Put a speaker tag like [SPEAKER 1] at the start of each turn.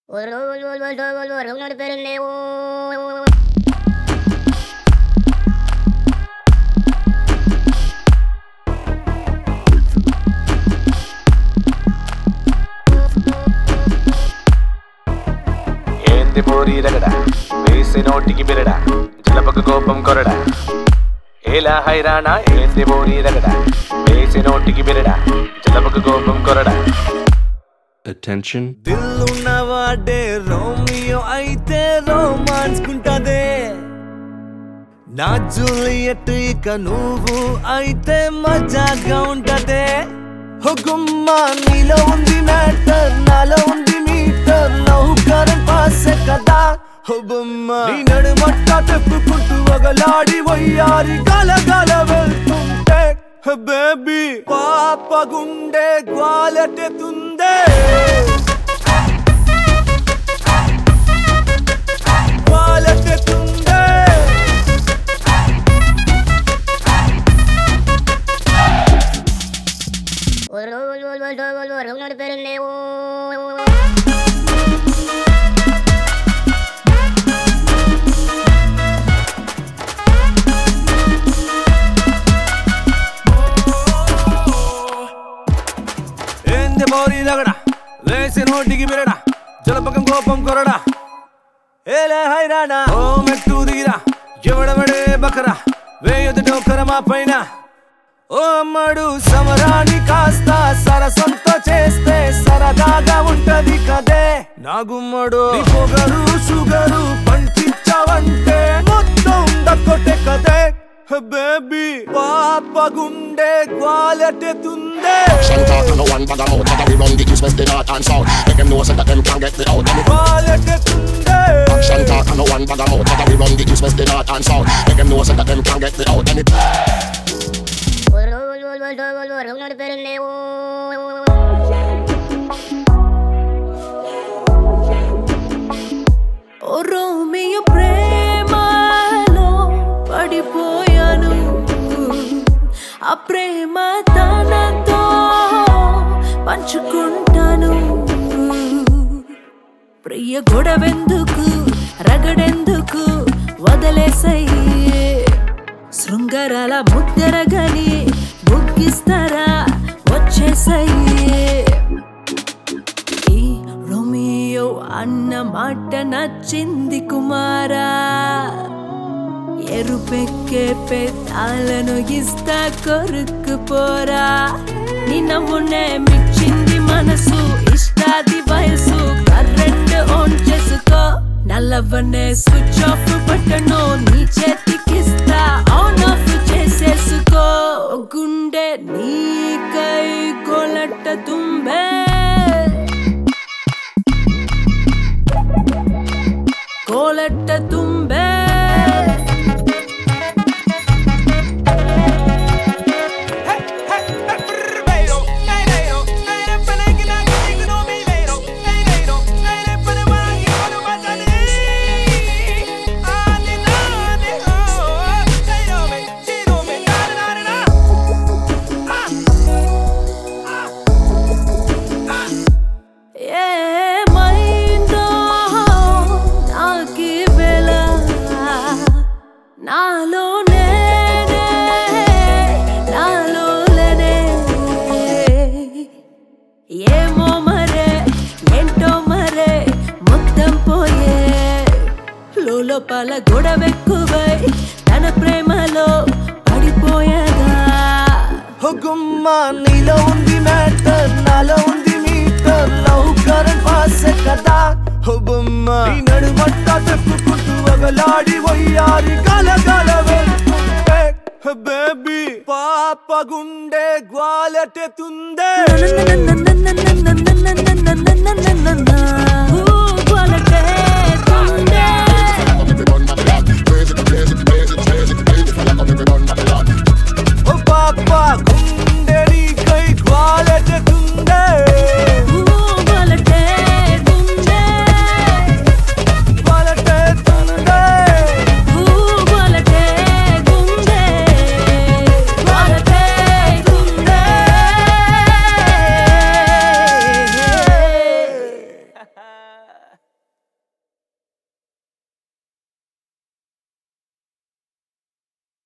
[SPEAKER 1] ఎవరి పేరు లేవు
[SPEAKER 2] ఏంది పోరి రగడ వేసి నోటికి బిరడ జలపక కోపం కొరడ ఏలా హైరాణ ఏంది పోరి రగడ వేసి నోటికి బిరడ జలపక కోపం కొరడ
[SPEAKER 3] Attention.
[SPEAKER 4] దిల్లున్నవాడే రోమియో అయితే రోమాన్స్ కుంటదే నా జూలియట్ ఇక నువ్వు అయితే మజాగా ఉంటదే హో గుమ్మ నీలో ఉంది మ్యాటర్ నాలో ఉంది మీటర్ లవ్ కరెంట్ పాసే కదా హో బొమ్మ నీ నడుమట్ట తెప్పుకుంటూ ఒకలాడి వయ్యారి గల గల వెళ్తుంటే బేబీ పాప గుండె గ్వాలెట్టుతుందే గ్వాలెట్టుతుందే
[SPEAKER 1] ఎవరి పేరు లేవు
[SPEAKER 4] ఏంది మౌరి రగడ వేసి నోటికి బిరడ జలపకం కోపం కొరడా ఏలే హైరానా ఓ మెట్టు దిగిరా ఎవడబడే బకరా వేయదు డోకర మా పైన ఓ అమ్మడు సమరాన్ని కాస్త సరసంతో చేస్తే సరదాగా ఉంటది కదే నా గుమ్మడు నీ పొగరు షుగరు పంచించావంటే మొత్తం దక్కొట్టే కదే బేబీ పాప గుండె గ్వాలెట్టుతుందే
[SPEAKER 5] Action talk and no one bag of mouth Whether we run the east, west, the north and south Make them know so that them can't get me out Any
[SPEAKER 4] గ్వాలెట్టుతుందే
[SPEAKER 5] action talk and no one bag of mouth Whether we run the east, west, the north and south Make them know so that them can't get me out Any
[SPEAKER 1] ఎవరి పేరు లేవు
[SPEAKER 6] ఓ Romeo ప్రేమలో పడిపోయాను ఆ ప్రేమ తనతో పంచుకుంటాను ప్రియ గొడవెందుకు రగడెందుకు వదిలేసయ్యే శృంగారాల ముద్దరగని బుగ్గిస్తారా వచ్చేసయ్యే ఈ Romeo అన్న మాట నచ్చింది కుమారా ఎరుపెక్కే పెద్దాలను ఇస్తా కొరుక్కుపోరా నీ నవ్వునే మిచ్చింది మనసు ఇష్టాది వయసు కరెంట్ ఆన్ చేసుకో నల్లవనే స్విచ్ ఆఫ్ బటను నీ చేతికిస్తా ఆన్ ఆఫ్ చేసేసుకో గుండె నీకై కొలట్ట తుంబే కోలట్ట తుంబే ఏమైందో నాకి వేళ నాలో నేనే నాలో లేనే ఏమో మరే ఏంటో మరే మొత్తం పోయే లోపల గొడవెక్కువై తన ప్రేమలో పడిపోయాగా
[SPEAKER 4] హో గుమ్మ నీలో ఉంది మ్యాటర్ నాలో ఉంది మీటర్ లవ్ కరెంట్ పాసే కదా హో బొమ్మ నీ నడుమట్ట తెప్పుకుంటూ ఒకలాడి వయ్యారి గల గల వెళ్తుంటే బేబీ పాప గుండె గ్వాలెట్టుతుందే
[SPEAKER 6] నన్ను